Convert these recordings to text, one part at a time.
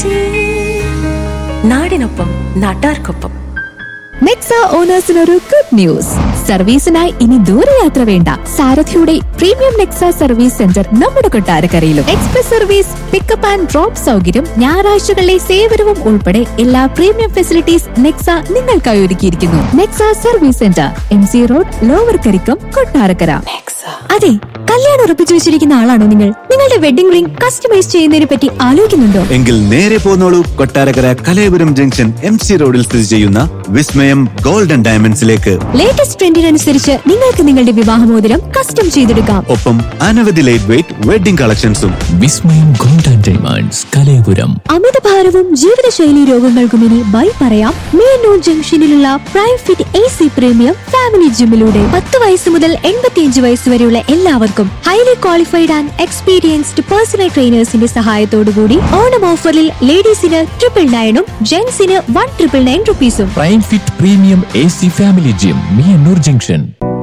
നാടിനൊപ്പം നാട്ടാർക്കൊപ്പം നെക്സ ഓണേഴ്സിനൊരു ഗുഡ് ന്യൂസ് സർവീസിനായി ഇനി ദൂരയാത്ര വേണ്ട സാരഥിയുടെ പ്രീമിയം നെക്സ സർവീസ് സെന്റർ നമ്മുടെ കൊട്ടാരക്കരയിലും express service pickup and drop സൗകര്യം ഞായറാഴ്ചകളിലെ സേവനവും ഉൾപ്പെടെ എല്ലാ പ്രീമിയം ഫെസിലിറ്റീസ് നെക്സ നിങ്ങൾക്കായി ഒരുക്കിയിരിക്കുന്നു Nexa service centre M C road lower Karikkam Kottarakkara അതെ കല്യാണം ഉറപ്പിച്ചു വെച്ചിരിക്കുന്ന ആളാണോ നിങ്ങൾ നിങ്ങളുടെ വെഡിംഗ് റിംഗ് കസ്റ്റമൈസ് ചെയ്യുന്നതിനെ പറ്റി ആലോചിക്കുന്നുണ്ടോ എങ്കിൽ നേരെ പോന്നോളൂ Kottarakkara Kalayapuram junction M C റോഡിൽ സ്ഥിതി ചെയ്യുന്ന വിസ്മയം ഗോൾഡൻ ഡയമണ്ട്സിലേക്ക് ലേറ്റസ്റ്റ് ട്രെൻഡിനനുസരിച്ച് നിങ്ങൾക്ക് നിങ്ങളുടെ വിവാഹമോതിരം കസ്റ്റം ചെയ്തെടുക്കാം ഒപ്പം അനവധി ലൈറ്റ് വെയിറ്റ് വെഡിംഗ് കളക്ഷൻസും വിസ്മയം ഗോൾഡൻ ഡയമണ്ട്സ് കലയപുരം അമിതഭാരവും ജീവിതശൈലി രോഗങ്ങൾക്കും ഇനി ബൈ പറയാം മേനൂർ ജംഗ്ഷനിലുള്ള prime fit A C premium family ജിമ്മിലൂടെ പത്ത് വയസ്സ് മുതൽ എൺപത്തിയഞ്ച് വയസ്സ് വരെയുള്ള എല്ലാവർക്കും highly qualified and experienced personal ട്രെയിനേഴ്സിന്റെ സഹായത്തോടുകൂടി ഓണം ഓഫറിൽ ലേഡീസിന് ട്രിപ്പിൾ നയനും ജെന്റ്സിന് വൺ ട്രിപ്പിൾ നയൻ റുപ്പീസും prime fit premium A C family gym Miyannoor junction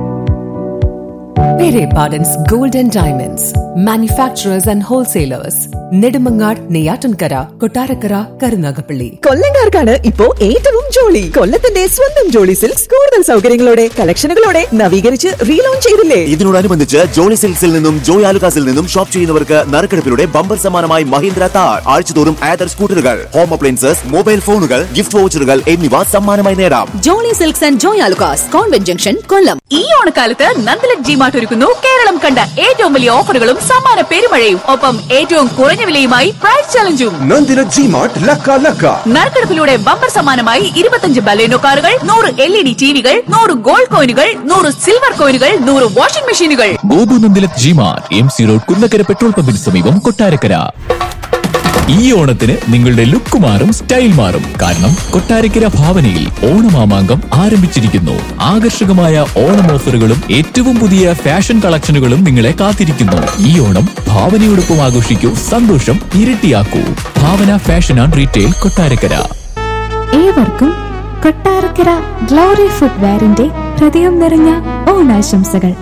Pere Pardon's Gold and Diamonds, manufacturers and wholesalers, Nedumangad Neyyattinkara Kottarakkara Karunagappally കൊല്ലങ്കാർക്കാണ് ഇപ്പോ ഏറ്റവും ജോളി കൊല്ലത്തിന്റെ സ്വന്തം ജോളി സിൽക്സ് കൂടുതൽ സൗകര്യങ്ങളോടെ കളക്ഷനുകളോടെ നവീകരിച്ച് റീലോഞ്ച് ചെയ്തില്ലേ ഇതിനോടനുബന്ധിച്ച് ജോളി സിൽക്സിൽ നിന്നും ജോയ് ആലുകാസിൽ നിന്നും ഷോപ്പ് ചെയ്യുന്നവർക്ക് നറുക്കെടുപ്പിലൂടെ ബമ്പർ സമ്മാനമായി മഹീന്ദ്ര താർ ആഴ്ചതോറും ആദർ സ്കൂട്ടറുകൾ ഹോം അപ്ലയൻസസ് മൊബൈൽ ഫോണുകൾ ഗിഫ്റ്റ് വൗച്ചറുകൾ എന്നിവ സമ്മാനമായി നേടാം Jolly silks and Joy Alukkas convent junction Kollam ഈ ഓണക്കാലത്ത് നന്ദലക് ജിമാർട്ട് ഒരുക്കുന്നു കേരളം കണ്ട ഏറ്റവും വലിയ ഓഫറുകളും സമ്മാന പെരുമഴയും ഒപ്പം ഏറ്റവും കുറഞ്ഞ വിലയുമായി പ്രൈസ് ചലഞ്ചും നന്ദിന ജി മാർട്ട് ലക്ക ലക്ക നറുക്കെടുപ്പിലൂടെ ബമ്പർ സമ്മാനമായി ഇരുപത്തഞ്ച് ബലേനോ കാറുകൾ നൂറ് എൽ ഇ ഡി ടിവികൾ നൂറ് ഗോൾഡ് കോയിനുകൾ നൂറ് സിൽവർ കോയിനുകൾ നൂറ് വാഷിംഗ് മെഷീനുകൾ Gopu Nandilath G mart M C road Kunnakkara petrol പമ്പിന് സമീപം കൊട്ടാരക്കര ഈ ഓണത്തിന് നിങ്ങളുടെ ലുക്ക് മാറും സ്റ്റൈൽ മാറും കാരണം കൊട്ടാരക്കര ഭാവനയിൽ ഓണമാമാങ്കം ആരംഭിച്ചിരിക്കുന്നു ആകർഷകമായ ഓണം ഓഫറുകളും ഏറ്റവും പുതിയ ഫാഷൻ കളക്ഷനുകളും നിങ്ങളെ കാത്തിരിക്കുന്നു ഈ ഓണം ഭാവനയോടൊപ്പം ആഘോഷിക്കൂ സന്തോഷം ഇരട്ടിയാക്കൂ Bhavana fashion and retail Kottarakkara ഏവർക്കും കൊട്ടാരക്കര ഗ്ലോറി ഫുട്വെയറിന്റെ ഹൃദയം നിറഞ്ഞ ഓണാശംസകൾ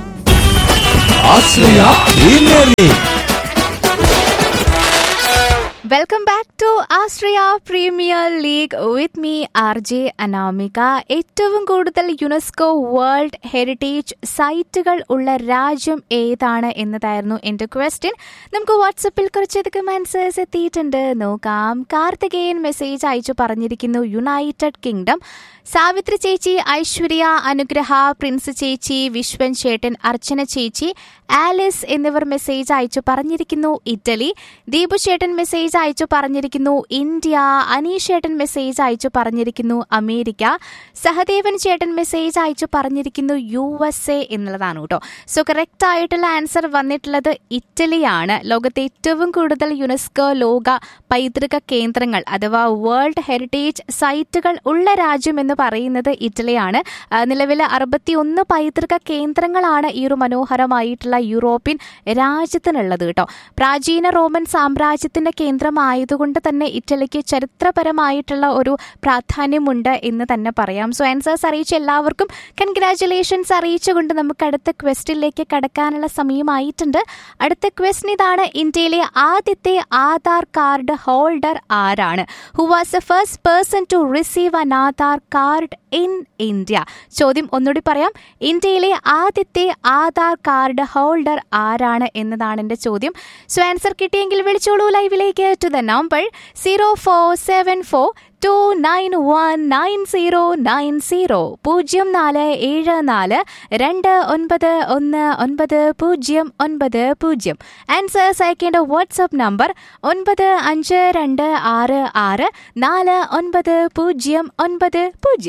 welcome back to Ashraya premier league with me R J Anamika ഏറ്റവും കൂടുതൽ യുനെസ്കോ വേൾഡ് ഹെറിറ്റേജ് സൈറ്റുകൾ ഉള്ള രാജ്യം ഏതാണ് എന്നതായിരുന്നു എൻ്റെ ക്വസ്റ്റ്യൻ നമുക്ക് വാട്സപ്പിൽ കുറച്ചധികം ആൻസേഴ്സ് എത്തിയിട്ടുണ്ട് നോക്കാം കാർത്തികേയൻ മെസ്സേജ് അയച്ചു പറഞ്ഞിരിക്കുന്നു യുണൈറ്റഡ് കിങ്ഡം സാവിത്രി ചേച്ചി ഐശ്വര്യ അനുഗ്രഹ പ്രിൻസ് ചേച്ചി വിശ്വൻ ചേട്ടൻ അർച്ചന ചേച്ചി ആലിസ് എന്നിവർ മെസ്സേജ് അയച്ചു പറഞ്ഞിരിക്കുന്നു ഇറ്റലി ദീപു ചേട്ടൻ മെസ്സേജ് അയച്ചു പറഞ്ഞിരിക്കുന്നു ഇന്ത്യ അനീഷ് ചേട്ടൻ മെസ്സേജ് അയച്ചു പറഞ്ഞിരിക്കുന്നു അമേരിക്ക സഹദേവൻ ചേട്ടൻ മെസ്സേജ് അയച്ചു പറഞ്ഞിരിക്കുന്നു യു എസ് എ എന്നുള്ളതാണ് കേട്ടോ സോ കറക്റ്റ് ആയിട്ടുള്ള ആൻസർ വന്നിട്ടുള്ളത് ഇറ്റലിയാണ് ലോകത്തെ ഏറ്റവും കൂടുതൽ യുനെസ്കോ ലോക പൈതൃക കേന്ദ്രങ്ങൾ അഥവാ വേൾഡ് ഹെറിറ്റേജ് സൈറ്റുകൾ ഉള്ള രാജ്യം എന്ന് പറയുന്നത് ഇറ്റലിയാണ് ആ, നിലവിൽ അറുപത്തി ഒന്ന് പൈതൃക കേന്ദ്രങ്ങളാണ് ഈ ഒരു മനോഹരമായിട്ടുള്ള യൂറോപ്യൻ രാജ്യത്തിനുള്ളത് കേട്ടോ പ്രാചീന റോമൻ സാമ്രാജ്യത്തിന്റെ കേന്ദ്രമായതുകൊണ്ട് തന്നെ ഇറ്റലിക്ക് ചരിത്രപരമായിട്ടുള്ള ഒരു പ്രാധാന്യമുണ്ട് എന്ന് തന്നെ പറയാം സോ ആൻസേഴ്സ് അറിയിച്ച എല്ലാവർക്കും കൺഗ്രാറ്റുലേഷൻസ് അറിയിച്ചുകൊണ്ട് നമുക്ക് അടുത്ത ക്വസ്റ്റിലേക്ക് കടക്കാനുള്ള സമയമായിട്ടുണ്ട് അടുത്ത ക്വസ്റ്റൻ ഇതാണ് ഇന്ത്യയിലെ ആദ്യത്തെ ആധാർ കാർഡ് ഹോൾഡർ ആരാണ് who was the first person to receive an Aadhaar card in India ചോദ്യം ഒന്നുകൂടി പറയാം ഇന്ത്യയിലെ ആദ്യത്തെ ആധാർ കാർഡ് ഹോൾഡർ ആരാണ് എന്നതാണ് എൻ്റെ ചോദ്യം സോ ആൻസർ കിട്ടിയെങ്കിൽ വിളിച്ചോളൂ ലൈവിലേക്ക് to the number zero four seven four two nine one nine zero nine zero പൂജ്യം നാല് ഏഴ് നാല് രണ്ട് ഒൻപത് ഒന്ന് ഒൻപത് പൂജ്യം ഒൻപത് പൂജ്യം ആൻസേഴ്സ് അയക്കേണ്ട വാട്സപ്പ് നമ്പർ ഒൻപത് അഞ്ച് രണ്ട് ആറ് ആറ് നാല് ഒൻപത് പൂജ്യം ഒൻപത് പൂജ്യം